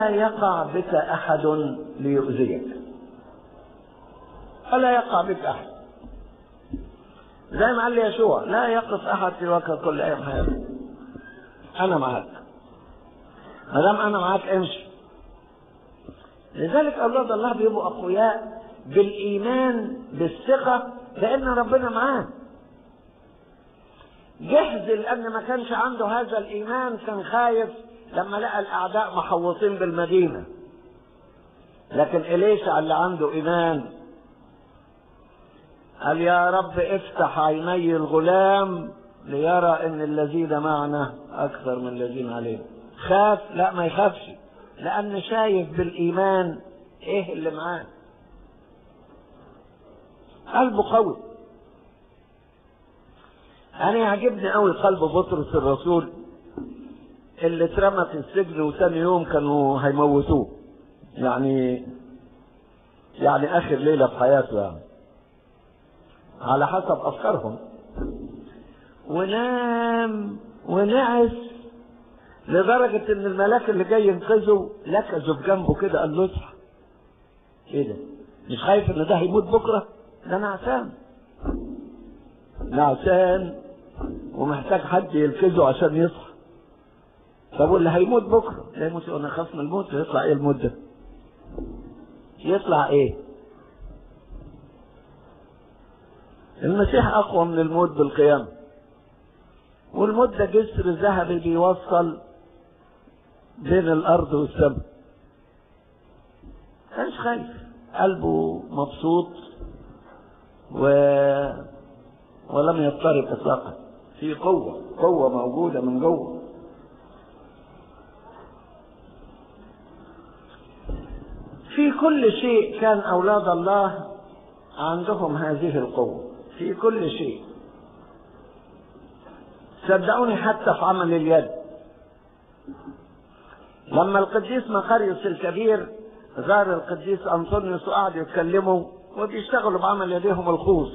لا يقع بك أحد ليؤذيك ولا يقع بك أحد زي ما قال لي يشوع لا يقف أحد في وجه كل أيام حياتك أنا معاك ما دام أنا معاك امشي لذلك أولاد الله بيبقوا أقوياء بالإيمان بالثقة لأن ربنا معاه جهز لأن ما كانش عنده هذا الإيمان كان خايف لما لقى الأعداء محوطين بالمدينة لكن إليشع اللي عنده إيمان قال يا رب افتح عيني الغلام ليرى ان الذين معنا اكثر من الذين علينا خاف لا ما يخافش لان شايف بالايمان ايه اللي معاه قلبه قوي انا يعجبني قوي قلب بطرس الرسول اللي اترمى في السجن وثاني يوم كانوا هيموتوه يعني يعني اخر ليله في حياته يعني على حسب افكارهم ونام ونعس لدرجة ان الملاك اللي جاي ينقذه لكزه بجنبه كده قال له اصحى ايه ده مش خايف ان ده هيموت بكرة ده نعسان نعسان ومحتاج حد يلكزه عشان يصحى طب واللي هيموت بكرة لا يموت انا خاف من الموت يطلع ايه الموت ده يطلع ايه المسيح اقوى من الموت بالقيامة والموت ده جسر ذهبي بيوصل بين الارض والسماء كانش خايف قلبه مبسوط و... ولم يضطرب اطلاقا في قوة قوة موجودة من جوه في كل شيء كان أولاد الله عندهم هذه القوة في كل شيء صدقوني حتى في عمل اليد لما القديس مقاريوس الكبير زار القديس أنطونيوس وقعدوا يتكلموا وبيشتغلوا بعمل يديهم الخوص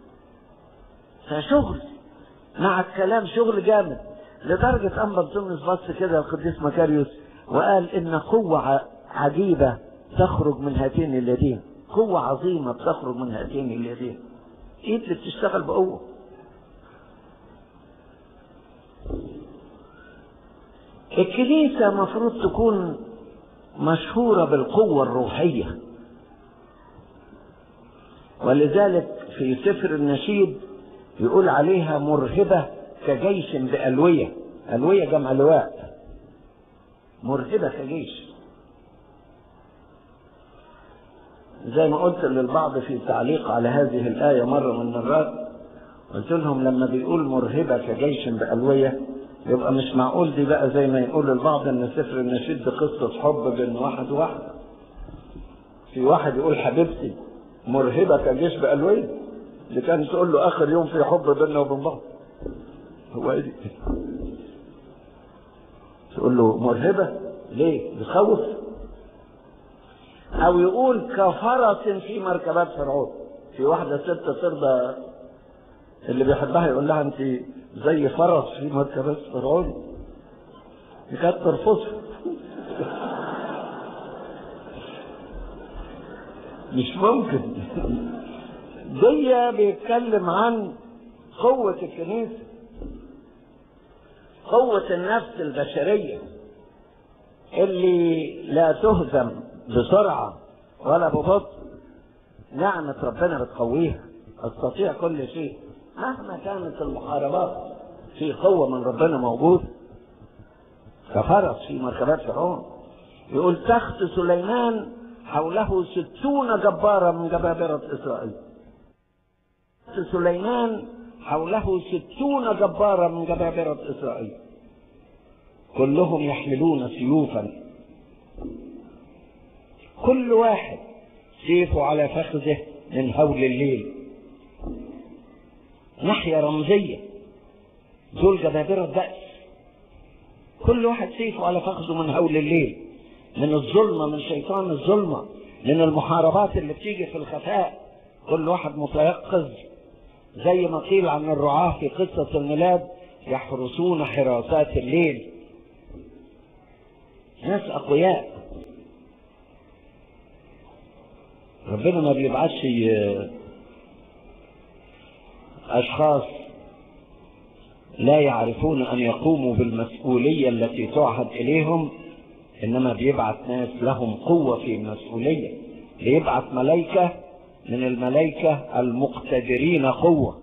فشغل مع الكلام شغل جامد لدرجة أن أنطونيوس بص كده القديس مكاريوس وقال إن قوة عجيبة تخرج من هاتين اليدين قوة عظيمة بتخرج من هاتين اليدين ايد اللي بتشتغل بقوة الكنيسة مفروض تكون مشهورة بالقوة الروحية ولذلك في سفر النشيد يقول عليها مرهبة كجيش بألوية ألوية جمع لواء مرهبة كجيش زي ما قلت للبعض في تعليق على هذه الآية مرة من المرات قلت لهم لما بيقول مرهبة كجيش بألوية يبقى مش معقول دي بقى زي ما يقول البعض ان سفر النشيد دي قصة حب بين واحد وواحدة في واحد يقول حبيبتي مرهبة كجيش بألوية اللي كان تقول له آخر يوم في حب بيننا وبين بعض هو ايه دي؟ تقول له مرهبة ليه؟ بخوف او يقول كفرس في مركبات فرعون في واحدة ست ترضى اللي بيحبها يقول لها انت زي فرس في مركبات فرعون دي كانت ترفضه مش ممكن دي بيتكلم عن قوة الكنيسة قوة النفس البشرية اللي لا تهزم بسرعة ولا ببطء نعمة ربنا بتقويها تستطيع كل شيء مهما كانت المحاربات في قوة من ربنا موجود كفرس في مركبات فرعون يقول تخت سليمان حوله ستون جبارا من جبابرة إسرائيل تخت سليمان حوله ستون جبارا من جبابرة إسرائيل كلهم يحملون سيوفا كل واحد سيفه على فخذه من هول الليل ناحية رمزية دول جبابرة بأس كل واحد سيفه على فخذه من هول الليل من الظلمة من شيطان الظلمة من المحاربات اللي بتيجي في الخفاء كل واحد متيقظ زي ما قيل عن الرعاة في قصة الميلاد يحرسون حراسات الليل ناس أقوياء ربنا ما بيبعتش أشخاص لا يعرفون أن يقوموا بالمسؤولية التي تعهد إليهم إنما بيبعت ناس لهم قوة في المسؤولية بيبعت ملائكة من الملائكة المقتدرين قوة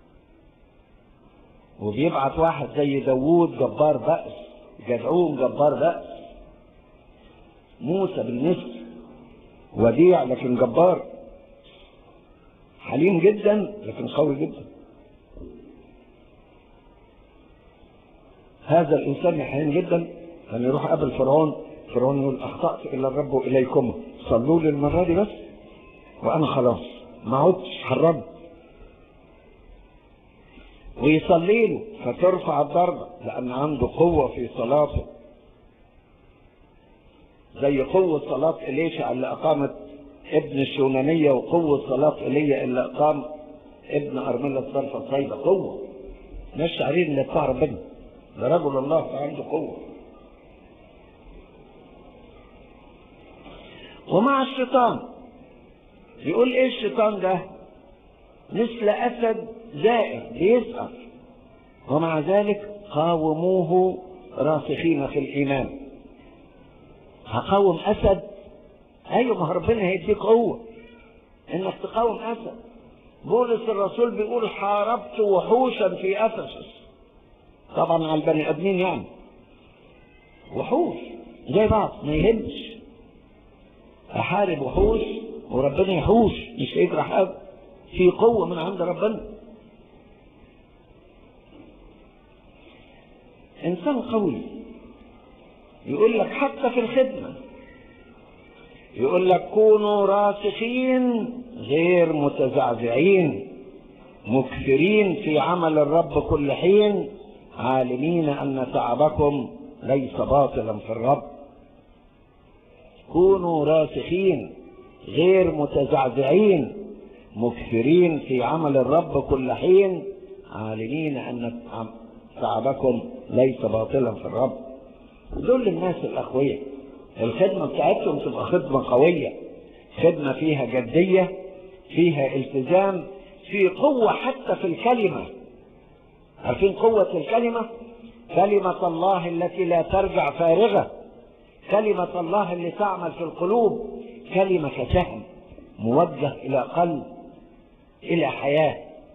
وبيبعت واحد زي داوود جبار بأس جدعون جبار بأس موسى بالنسبة وديع لكن جبار حليم جدا لكن قوي جدا هذا الانسان حليم جدا كان يروح قبل فرعون فرعون يقول اخطات الى الرب واليكم صلوا لي المره دي بس وانا خلاص ما عدتش حرمت ويصلي له فترفع الضربه لان عنده قوه في صلاته زي قوة صلاة إليشع اللي أقامت ابن الشونانية وقوة صلاة إيليا اللي أقام ابن أرملة الصرف الصيدة قوة مش شعرين اللي بتاع ربنا ده رجل الله فعنده قوة ومع الشيطان يقول ايه الشيطان ده مثل اسد زائر بيسأل ومع ذلك قاوموه راسخين في الايمان هقاوم اسد ايوه ما ربنا هيديك قوه انك تقاوم اسد بولس الرسول بيقول حاربت وحوشا في افسس طبعا على البني ادمين يعني وحوش زي بعض ما يهمش احارب وحوش وربنا يحوش مش هيجرى حاجه في قوه من عند ربنا انسان قوي يقول لك حتى في الخدمة يقول لك كونوا راسخين غير متزعزعين مكثرين في عمل الرب كل حين عالمين أن تعبكم ليس باطلا في الرب كونوا راسخين غير متزعزعين مكثرين في عمل الرب كل حين عالمين أن تعبكم ليس باطلا في الرب دول الناس الأقوياء الخدمة بتاعتهم تبقى خدمة قوية خدمة فيها جدية فيها التزام في قوة حتى في الكلمة عارفين قوة الكلمة كلمة الله التي لا ترجع فارغة كلمة الله اللي تعمل في القلوب كلمة كسهم موجه إلى قلب إلى حياة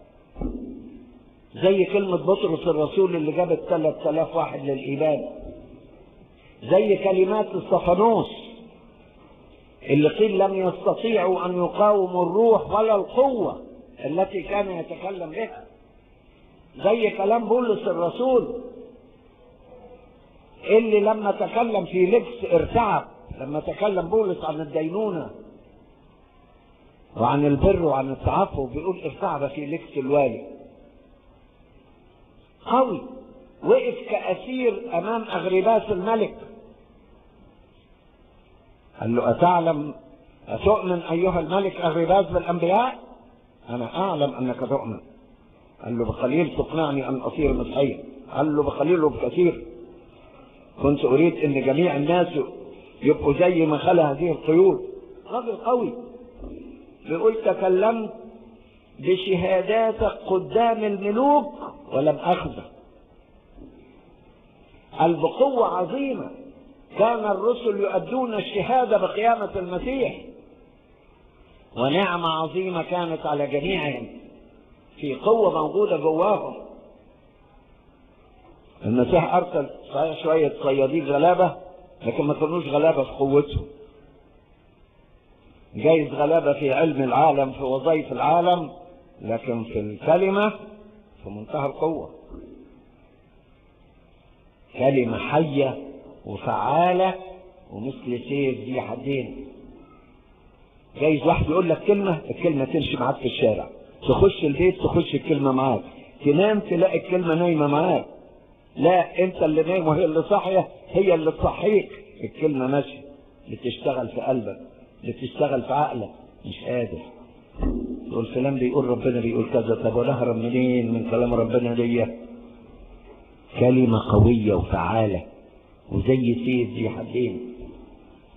زي كلمة بطرس الرسول اللي جابت 3000 واحد للإيمان زي كلمات الصفانوس اللي قيل لم يستطيعوا أن يقاوموا الروح ولا القوة التي كان يتكلم بها زي كلام بولس الرسول اللي لما تكلم في لبس ارتعب لما تكلم بولس عن الدينونة وعن البر وعن التعفف بيقول ارتعب في لبس الوالي قوي وقف كأسير أمام أغرباس الملك قال له أتعلم أتؤمن أيها الملك أغرباس بالأنبياء أنا أعلم أنك تؤمن قال له بقليل تقنعني أن أصير مسيحيا قال له بقليل وبكثير كنت أريد أن جميع الناس يبقوا زي ما خلى هذه القيود راجل قوي بيقول تكلمت بشهاداتك قدام الملوك ولم أخذك قال بقوة عظيمة كان الرسل يؤدون الشهادة بقيامة المسيح ونعمة عظيمة كانت على جميعهم في قوة موجودة جواهم المسيح أرسل صحيح شوية صيادين غلابة لكن ما كانوش غلابة في قوتهم جايز غلابة في علم العالم في وظائف العالم لكن في الكلمة في منتهى القوة كلمة حية وفعالة ومثل سيف ذي حدين جايز واحد يقول لك كلمة الكلمة تمشي معاك في الشارع تخش البيت تخش الكلمة معاك تنام تلاقي الكلمة نايمة معاك لا انت اللي نايم وهي اللي صاحية هي اللي تصحيك الكلمة ماشية بتشتغل في قلبك بتشتغل في عقلك مش قادر تقول فلان بيقول ربنا بيقول كذا طب وانا اهرب منين من كلام ربنا ليا كلمة قوية وفعالة وزي سيف ذي حدين